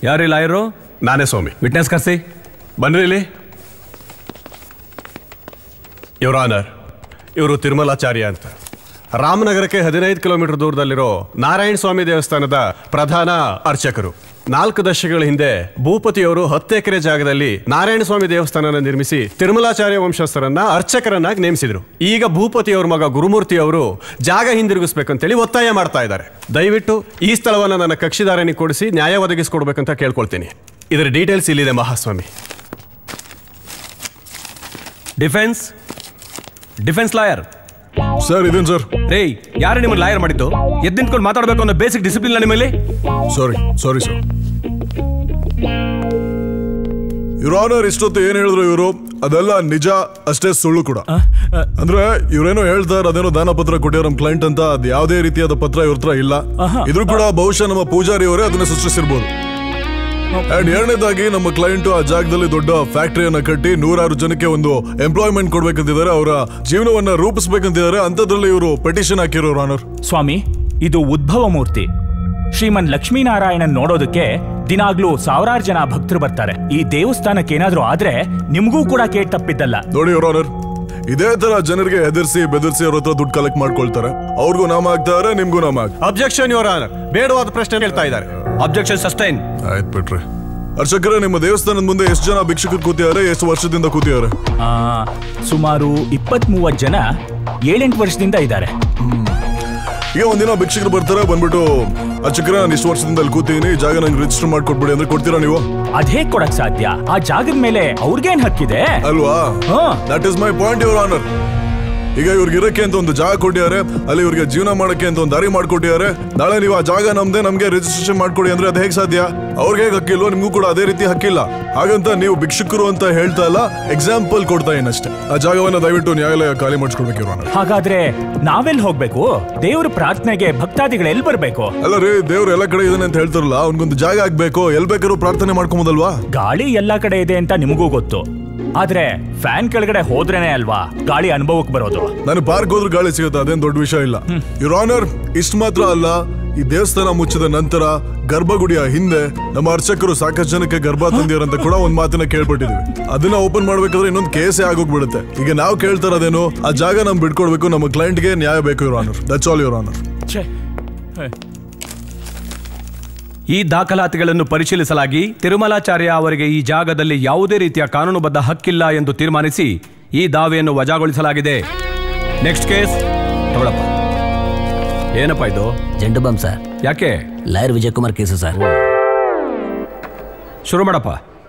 ಯಾರಿ ಲಾಯರು ನಾನೇ ಸ್ವಾಮಿ ವಿಟ್ನೆಸ್ ಕರ್ಸಿ ಬನ್ರಿ ಇಲ್ಲಿ ಯುವರ್ ಆನರ್ ಇವರು ತಿರುಮಲಾಚಾರ್ಯ ಅಂತ ರಾಮನಗರಕ್ಕೆ ಹದಿನೈದು ಕಿಲೋಮೀಟರ್ ದೂರದಲ್ಲಿರೋ ನಾರಾಯಣ ಸ್ವಾಮಿ ದೇವಸ್ಥಾನದ ಪ್ರಧಾನ ಅರ್ಚಕರು ನಾಲ್ಕು ದಶಕಗಳ ಹಿಂದೆ ಭೂಪತಿಯವರು ಹತ್ತು ಎಕರೆ ಜಾಗದಲ್ಲಿ ನಾರಾಯಣ ಸ್ವಾಮಿ ದೇವಸ್ಥಾನನ ನಿರ್ಮಿಸಿ ತಿರುಮಲಾಚಾರ್ಯ ವಂಶಸ್ಥರನ್ನ ಅರ್ಚಕರನ್ನಾಗಿ ನೇಮಿಸಿದ್ರು ಈಗ ಭೂಪತಿಯವರ ಮಗ ಗುರುಮೂರ್ತಿ ಅವರು ಜಾಗ ಹಿಂದಿರುಗಿಸ್ಬೇಕಂತೇಳಿ ಒತ್ತಾಯ ಮಾಡ್ತಾ ಇದ್ದಾರೆ ದಯವಿಟ್ಟು ಈ ಸ್ಥಳವನ್ನು ನನ್ನ ಕಕ್ಷಿದಾರನಿಗೆ ಕೊಡಿಸಿ ನ್ಯಾಯ ಒದಗಿಸ್ಕೊಡ್ಬೇಕಂತ ಕೇಳ್ಕೊಳ್ತೀನಿ ಇದರ ಡೀಟೇಲ್ಸ್ ಇಲ್ಲಿದೆ ಮಹಾಸ್ವಾಮಿ ಡಿಫೆನ್ಸ್ ಡಿಫೆನ್ಸ್ ಲಾಯರ್ ಸರ್ ಇದೇನು ಸರ್ ರೇ ಯಾರು ನಿಮ್ಮನ್ನ ಲಾಯರ್ ಮಾಡಿದ್ದು ಎದ್ದು ನಿಂತ್ಕೊಂಡು ಮಾತಾಡಬೇಕು ಅನ್ನೋ ಬೇಸಿಕ್ ಡಿಸಿಪ್ಲಿನ್ ನಿಮ್ಮಲ್ಲಿ ಸಾರಿ ಸಾರಿ ಸರ್ ಇವ್ರ ಆನರ್ ಇಷ್ಟೊತ್ತು ಏನ್ ಹೇಳಿದ್ರು ಇವರು ಅದೆಲ್ಲ ನಿಜ ಅಷ್ಟೇ ಸುಳ್ಳು ಕೂಡ ಅಂದ್ರೆ ಇವ್ರೇನೋ ಹೇಳ್ತಾರೆ ಅದೇನೋ ದಾನ ಪತ್ರ ಕೊಟ್ಟಿರೋ ನಮ್ ಕ್ಲೈಂಟ್ ಅಂತ ಅದ್ ಯಾವುದೇ ರೀತಿಯಾದ ಪತ್ರ ಇವ್ರ ಹತ್ರ ಇಲ್ಲ ಇದ್ರು ಕೂಡ ಬಹುಶಃ ನಮ್ಮ ಪೂಜಾರಿ ಅವರೇ ಅದನ್ನ ಸೃಷ್ಟಿಸಿರ್ಬೋದು ಅಂಡ್ ಎರಡನೇದಾಗಿ ನಮ್ಮ ಕ್ಲೈಂಟ್ ಆ ಜಾಗದಲ್ಲಿ ದೊಡ್ಡ ಫ್ಯಾಕ್ಟರಿಯನ್ನ ಕಟ್ಟಿ ನೂರಾರು ಜನಕ್ಕೆ ಒಂದು ಎಂಪ್ಲಾಯ್ಮೆಂಟ್ ಕೊಡ್ಬೇಕಂತಿದ್ದಾರೆ ಅವರ ಜೀವನವನ್ನ ರೂಪಿಸ್ಬೇಕಂತಿದ್ದಾರೆ ಅಂತದ್ರಲ್ಲಿ ಇವರು ಪೆಟಿಷನ್ ಹಾಕಿರೋರು ಆನರ್ ಸ್ವಾಮಿ ಇದು ಉದ್ಭವ ಮೂರ್ತಿ ಶ್ರೀಮನ್ ಲಕ್ಷ್ಮೀನಾರಾಯಣನ್ ನೋಡೋದಕ್ಕೆ ದಿನಾಗ್ಲೂ ಸಾವಿರಾರು ಜನ ಭಕ್ತರು ಬರ್ತಾರೆ ಈ ದೇವಸ್ಥಾನಕ್ಕೆ ಏನಾದ್ರೂ ಆದ್ರೆ ನಿಮ್ಗೂ ಕೂಡ ಕೇಟ್ ತಪ್ಪಿದ್ದಲ್ಲ ನೋಡಿ ಅವ್ರ ಆನರ್ ಇದೇ ತರ ಜನರಿಗೆ ಹೆದರ್ಸಿ ಬೆದರ್ಸಿ ಅವ್ರ ಹತ್ರ ದುಡ್ಡು ಕಲೆಕ್ಟ್ ಮಾಡ್ಕೊಳ್ತಾರೆ ಅವ್ರಿಗೂ ನಾಮ ಹಾಕ್ತಾರೆ ನಿಮ್ಗೂ ನಾಮ ಹಾಕ್ತಾರೆ ಅಬ್ಜೆಕ್ಷನ್ ಯುವರ್ ಆನರ್ ಬೇಡವಾದ ಪ್ರಶ್ನೆ ಕೇಳ್ತಾ ಇದ್ದಾರೆ ಅಬ್ಜೆಕ್ಷನ್ ಸಸ್ಟೈನ್ ಆಯ್ತು ಬಿಟ್ರೆ ಅರ್ಚಕರೇ ನಿಮ್ಮ ದೇವಸ್ಥಾನದ ಮುಂದೆ ಎಷ್ಟು ಜನ ಭಿಕ್ಷುಕರು ಕೂತಿದ್ದಾರೆ ಎಷ್ಟು ವರ್ಷದಿಂದ ಕೂತಿದ್ದಾರೆ ಆ, ಸುಮಾರು ಇಪ್ಪತ್ತ್ ಮೂವತ್ತು ಜನ ಏಳೆಂಟು ವರ್ಷದಿಂದ ಇದ್ದಾರೆ ಈಗ ಒಂದಿನ ಭಿಕ್ಷುಕರು ಬರ್ತಾರೆ ಬಂದ್ಬಿಟ್ಟು ಅರ್ಚಕರ ನಾನು ಇಷ್ಟು ವರ್ಷದಿಂದ ಅಲ್ಲಿ ಕೂತೀನಿ ಈ ಜಾಗ ನಂಗೆ ರಿಜಿಸ್ಟರ್ ಮಾಡ್ಕೊಟ್ಬಿಡಿ ಅಂದ್ರೆ ಕೊಡ್ತೀರಾ ನೀವು ಅದ್ ಹೇಗ್ ಕೊಡಕ್ ಸಾಧ್ಯ ಆ ಜಾಗದ ಮೇಲೆ ಅವ್ರಿಗೇನ್ ಹಕ್ಕಿದೆ ಅಲ್ವಾ ಹಾ. That is my point your honour ಈಗ ಇವ್ರಿಗೆ ಇರಕ್ಕೆ ಅಂತ ಒಂದು ಜಾಗ ಕೊಟ್ಟಿದ್ದಾರೆ ಅಲ್ಲಿ ಇವ್ರಿಗೆ ಜೀವನ ಮಾಡಕ್ಕೆ ಅಂತ ಒಂದು ದಾರಿ ಮಾಡ್ಕೊಟ್ಟಿದ್ದಾರೆ ನಾಳೆ ನೀವು ಆ ಜಾಗ ನಮ್ದೇ ನಮ್ಗೆ ರಿಜಿಸ್ಟ್ರೇಷನ್ ಮಾಡ್ಕೊಡಿ ಅಂದ್ರೆ ಅದು ಹೇಗೆ ಸಾಧ್ಯ ಅವ್ರಿಗೆ ಹೇಗೆ ಹಕ್ಕಿಲ್ವೋ ನಿಮ್ಗೂ ಕೂಡ ಅದೇ ರೀತಿ ಹಕ್ಕಿಲ್ಲ ಹಾಗಂತ ನೀವು ಭಿಕ್ಷುಕರು ಅಂತ ಹೇಳ್ತಾ ಇಲ್ಲ ಎಕ್ಸಾಂಪಲ್ ಕೊಡ್ತಾ ಏನಷ್ಟೇ ಆ ಜಾಗವನ್ನ ದಯವಿಟ್ಟು ನ್ಯಾಯಾಲಯ ಖಾಲಿ ಮಾಡಿಸ್ಕೊಡ್ಬೇಕು ಇವ್ರ ಆನರ್ ಹಾಗಾದ್ರೆ ನಾವೆಲ್ ಹೋಗ್ಬೇಕು ದೇವ್ರ ಪ್ರಾರ್ಥನೆಗೆ ಭಕ್ತಾದಿಗಳು ಎಲ್ಲಿ ಬರ್ಬೇಕು ಅಲ್ಲ ರೀ ದೇವ್ರು ಎಲ್ಲ ಕಡೆ ಇದಾನೆ ಅಂತ ಹೇಳ್ತಾರಲ್ಲ ಅವ್ನಿಗೊಂದು ಜಾಗ ಆಗ್ಬೇಕು ಎಲ್ ಬೇಕಾದ್ರೂ ಪ್ರಾರ್ಥನೆ ಮಾಡ್ಕೊಂಬೋದಲ್ವಾ ಗಾಳಿ ಎಲ್ಲಾ ಕಡೆ ಇದೆ ಅಂತ ನಿಮಗೂ ಗೊತ್ತು ಆದ್ರೆ ಫ್ಯಾನ್ ಕೆಳಗಡೆ ಹೋದ್ರೇನೆ ಅಲ್ವಾ ಗಾಳಿ ಅನುಭವಕ್ಕೆ ಬರೋದು ನಾನು ಪಾರ್ಕ್ ಹೋದ್ರೆ ಗಾಳಿ ಸಿಗುತ್ತೆ ಅದೇನ್ ದೊಡ್ಡ ವಿಷಯ ಇಲ್ಲ ಯುವರ್ ಆನರ್ ಇಷ್ಟು ಮಾತ್ರ ಅಲ್ಲ ಈ ದೇವಸ್ಥಾನ ಮುಚ್ಚಿದ ನಂತರ ಗರ್ಭಗುಡಿಯ ಹಿಂದೆ ನಮ್ಮ ಅರ್ಚಕರು ಸಾಕಷ್ಟು ಜನಕ್ಕೆ ಗರ್ಭ ತಂದಿರಂತ ಕೂಡ ಒಂದ್ ಮಾತನ್ನ ಕೇಳ್ಬಿಟ್ಟಿದ್ವಿ ಅದನ್ನ ಓಪನ್ ಮಾಡ್ಬೇಕಾದ್ರೆ ಇನ್ನೊಂದು ಕೇಸೇ ಆಗೋಗ್ಬಿಡುತ್ತೆ ಈಗ ನಾವು ಕೇಳ್ತಾ ಇರೋದೇನು ಆ ಜಾಗ ನಮ್ ಬಿಟ್ಕೊಡ್ಬೇಕು ನಮ್ಮ ಕ್ಲೈಂಟ್ಗೆ ನ್ಯಾಯ ಬೇಕು ಇವ್ರ honour that's all your honour ಛೇ ಈ ದಾಖಲಾತಿಗಳನ್ನು ಪರಿಶೀಲಿಸಲಾಗಿ ತಿರುಮಲಾಚಾರ್ಯ ಅವರಿಗೆ ಈ ಜಾಗದಲ್ಲಿ ಯಾವುದೇ ರೀತಿಯ ಕಾನೂನುಬದ್ಧ ಹಕ್ಕಿಲ್ಲ ಎಂದು ತೀರ್ಮಾನಿಸಿ ಈ ದಾವೆಯನ್ನು ವಜಾಗೊಳಿಸಲಾಗಿದೆ ನೆಕ್ಸ್ಟ್ ಕೇಸ್ ತಗೊಳಪ್ಪ ಏನಪ್ಪ ಇದು ಜಂಡು ಬಾಂಬ್ ಸರ್ ಯಾಕೆ lawyer Vijay Kumar case sir ಶುರು ಮಾಡಪ್ಪ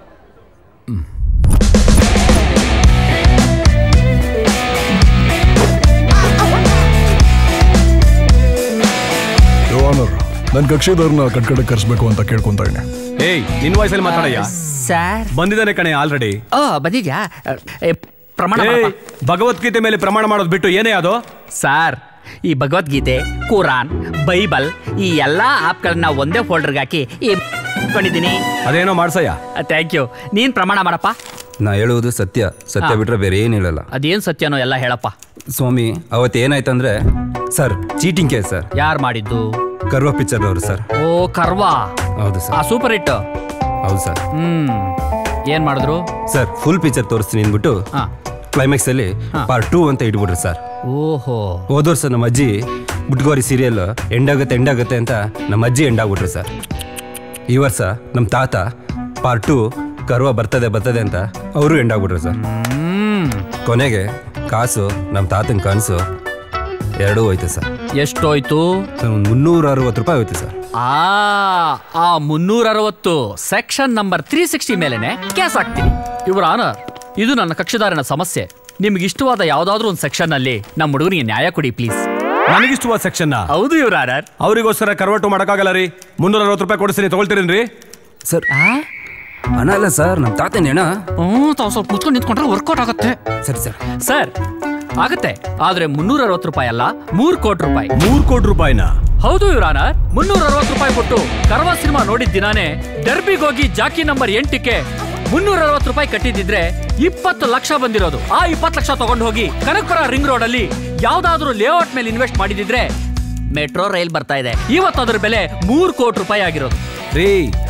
ಯುವರ್ ಆನರ್ ನನ್ನ ಕಕ್ಷಿದವ್ರನ್ನ ಕಟ್ಕಡೆ ಕರ್ಸ್ಬೇಕು ಅಂತ ಕೇಳ್ಕೊಂತ ಇದ್ದೀನಿ ಏಯ್ ನಿನ್ ವಯಸ್ಸಲ್ಲಿ ಮಾತಾಡಯ್ಯ ಸರ್ ಬಂದಿದ್ದಾನೆ ಕಣೆ ಆಲ್ರೆಡಿ ಓ ಬಂದಿದ್ಯಾ ಏ, ಪ್ರಮಾಣ ಏಯ್ ಮಾಡಪ್ಪ. ಭಗವದ್ಗೀತೆ ಮೇಲೆ ಪ್ರಮಾಣ ಮಾಡೋದು ಬಿಟ್ಟು ಏನೇ ಅದು ಸರ್ ಈ ಭಗವದ್ಗೀತೆ ಕುರಾನ್ ಬೈಬಲ್ ಈ ಎಲ್ಲಾ ಆಪ್ಗಳನ್ನ ಒಂದೇ ಫೋಲ್ಡರ್ಗೆ ಹಾಕಿ ಇಟ್ಕೊಂಡಿದ್ದೀನಿ ಅದೇನೋ ಮಾಡ್ಸಯ್ಯ ಥ್ಯಾಂಕ್ ಯು ನೀನ್ ಪ್ರಮಾಣ ಮಾಡಪ್ಪ ನಾ ಹೇಳುವುದು ಸತ್ಯ ಸತ್ಯ ಹಾ. ಬಿಟ್ರೆ ಬೇರೆ ಏನು ಹೇಳಲ್ಲ ಅದೇನ್ ಸತ್ಯನೋ ಎಲ್ಲ ಹೇಳಪ್ಪ ಸ್ವಾಮಿ ಅವತ್ತು ಏನಾಯ್ತಂದ್ರೆ ಸರ್ ಚೀಟಿಂಗ್ ಕೇಸ್ ಸರ್ ಯಾರು ಮಾಡಿದ್ದು ಕರ್ವ ಪಿಕ್ಚರ್ ಅವರು ಸರ್ ಓ ಕರ್ವಾ ಹೌದು ಆ ಸರ್ ಸೂಪರ್ ಹಿಟ್ ಹೌದು ಸರ್ ಹ್ಮ್ ಏನ್ ಮಾಡಿದ್ರು ಸರ್ ಫುಲ್ ಪಿಕ್ಚರ್ ತೋರಿಸ್ತೀನಿ ಅಂದ್ಬಿಟ್ಟು ಹಾ ಕ್ಲೈಮ್ಯಾಕ್ಸ್ ಅಲ್ಲಿ ಪಾರ್ಟ್ ಟೂ ಅಂತ ಇಟ್ಬಿಟ್ರಿ ಸರ್ ಓಹೋ ಹೋದ ವರ್ಷ ನಮ್ಮ ಅಜ್ಜಿ ಬುಟ್ಗೋರಿ ಸೀರಿಯಲ್ ಎಂಡಾಗುತ್ತೆ ಎಂಡಾಗುತ್ತೆ ಅಂತ ನಮ್ಮ ಅಜ್ಜಿ ಎಂಡಾಗ್ಬಿಟ್ರು ಸರ್ ಈ ವರ್ಷ ನಮ್ಮ ತಾತ ಪಾರ್ಟ್ ಟು ಕರ್ವ ಬರ್ತದೆ ಬರ್ತದೆ ಅಂತ ಅವರು ಎಂಡಾಗ್ಬಿಟ್ರು ಸರ್ ಹ್ಮ್ ಕೊನೆಗೆ ಕಾಸು ನಮ್ಮ ತಾತನ ಕನಸು ಎರಡೂ ಹೋಯ್ತು ಸರ್ ಎಷ್ಟೋಯ್ತು ಸರ್ ಒಂದು ಮುನ್ನೂರ ಅರವತ್ತು ರೂಪಾಯಿ ಹೋಯ್ತು ಸರ್ ಆ ಆ ಮುನ್ನೂರ ಅರವತ್ತು ಸೆಕ್ಷನ್ ನಂಬರ್ ತ್ರೀ ಸಿಕ್ಸ್ಟಿ ಮೇಲೆನೆ ಕೇಸ್ ಹಾಕ್ತೀನಿ ಇವ್ರ ಆನರ್ ಇದು ನನ್ನ ಕಕ್ಷಿದಾರನ ಸಮಸ್ಯೆ ನಿಮ್ಗೆ ಇಷ್ಟವಾದ ಯಾವ್ದಾದ್ರೂ ಒಂದು ಸೆಕ್ಷನ್ ಅಲ್ಲಿ ನಮ್ಮ ಹುಡುಗನಿಗೆ ನ್ಯಾಯ ಕೊಡಿ ಪ್ಲೀಸ್ ನನಗಿಷ್ಟವಾದ ಸೆಕ್ಷನ್ ಹೌದು ಇವ್ರ ಆನರ್ ಅವರಿಗೋಸ್ಕರ ಕರ್ವಟು ಮಾಡೋಕ್ಕಾಗಲ್ಲ ರೀ ಮುನ್ನೂರ ಅರವತ್ತು ರೂಪಾಯಿ ಕೊಡಿಸ್ತೀನಿ ತಗೊಳ್ತೀರೇನ್ರಿ ಸರ್ ಹಣ ಅಲ್ಲ ಸರ್ ನಮ್ಮ ತಾತನ ಹೆಣ ಹ್ಞೂ ತಾವು ಸ್ವಲ್ಪ ಮುಚ್ಕೊಂಡು ನಿಂತ್ಕೊಂಡ್ರೆ ವರ್ಕೌಟ್ ಆಗುತ್ತೆ ಸರಿ ಸರ್ ಸರ್ ಆಗತ್ತೆ ಆದ್ರೆ ಮುನ್ನೂರ ಅರವತ್ತು ರೂಪಾಯಿ ಅಲ್ಲ ಮೂರ್ ಕೋಟಿ ರೂಪಾಯಿ ಮೂರು ಕೋಟಿ ರೂಪಾಯಿನ ಹೌದು ಇವ್ರ ಆನರ್ ಮುನ್ನೂರ ಅರವತ್ತು ರೂಪಾಯಿ ಕೊಟ್ಟು ಕರ್ವ ಸಿನಿಮಾ ನೋಡಿದ ದಿನಾನೇ ಡರ್ಬಿಗೆ ಹೋಗಿ ಜಾಕಿ ನಂಬರ್ ಎಂಟಕ್ಕೆ ಮುನ್ನೂರ ಅರವತ್ತು ರೂಪಾಯಿ ಕಟ್ಟಿದಿದ್ರೆ ಇಪ್ಪತ್ತು ಲಕ್ಷ ಬಂದಿರೋದು ಆ ಇಪ್ಪತ್ತು ಲಕ್ಷ ತಗೊಂಡು ಹೋಗಿ ಕನಕಪುರ ರಿಂಗ್ ರೋಡ್ ಅಲ್ಲಿ ಯಾವ್ದಾದ್ರು ಲೇಔಟ್ ಮೇಲೆ ಇನ್ವೆಸ್ಟ್ ಮಾಡಿದಿದ್ರೆ ಮೆಟ್ರೋ ರೈಲ್ ಬರ್ತಾ ಇದೆ ಇವತ್ತು ಅದ್ರ ಬೆಲೆ ಮೂರ್ ಕೋಟಿ ರೂಪಾಯಿ ಆಗಿರೋದು ರೀ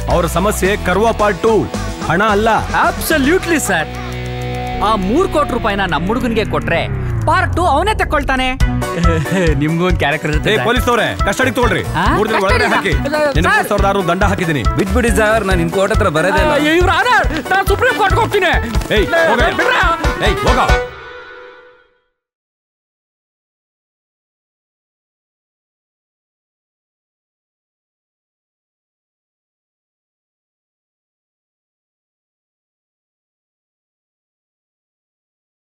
ಅವರ ಸಮಸ್ಯೆ ಕರ್ವ ಪಾರ್ಟ್ ಟು ಹಣ ಅಲ್ಲ ಅಬ್ಸಲ್ಯೂಟ್ಲಿ ಸರ್ ಆ ಮೂರ್ ಕೋಟಿ ರೂಪಾಯಿನ ನಮ್ಮ ಹುಡುಗನಿಗೆ ಕೊಟ್ರೆ ಪಾರ್ಟ್ ಟು ಅವನೇ ತಕ್ಕೊಳ್ತಾನೆ ನಿಮ್ಗೂ ಒಂದು ಕ್ಯಾರೆಕ್ಟರ್ ಏ ಪೊಲೀಸ್ ಅವರೇ ಕಸ್ಟಡಿ ತಗೊಳ್ರಿ ಆ? ಮೂರ್ ದಿನ ಒಳಗಡೆ ಹಾಕಿ ಕಸ್ಟಡಿನಾ? ನಿನ್ನ ಸರ್. ಮೂರ್ ಸಾವಿರದ ಆರು ದಂಡ ಹಾಕಿದ್ದೀನಿ ಬಿಟ್ಬಿಡಿ ಸರ್ ನಾನು ಇನ್ ಕೋರ್ಟ್ ಹತ್ರ ಬರೋದೇ ಇಲ್ಲ ಇವ್ರ ನಾನು ಸುಪ್ರೀಂ ಕೋರ್ಟ್ಗೆ ಹೋಗ್ತೀನಿ ಏಯ್ ಹೋಗ. ಬಿಡ್ರಾ? ಏಯ್ ಹೋಗ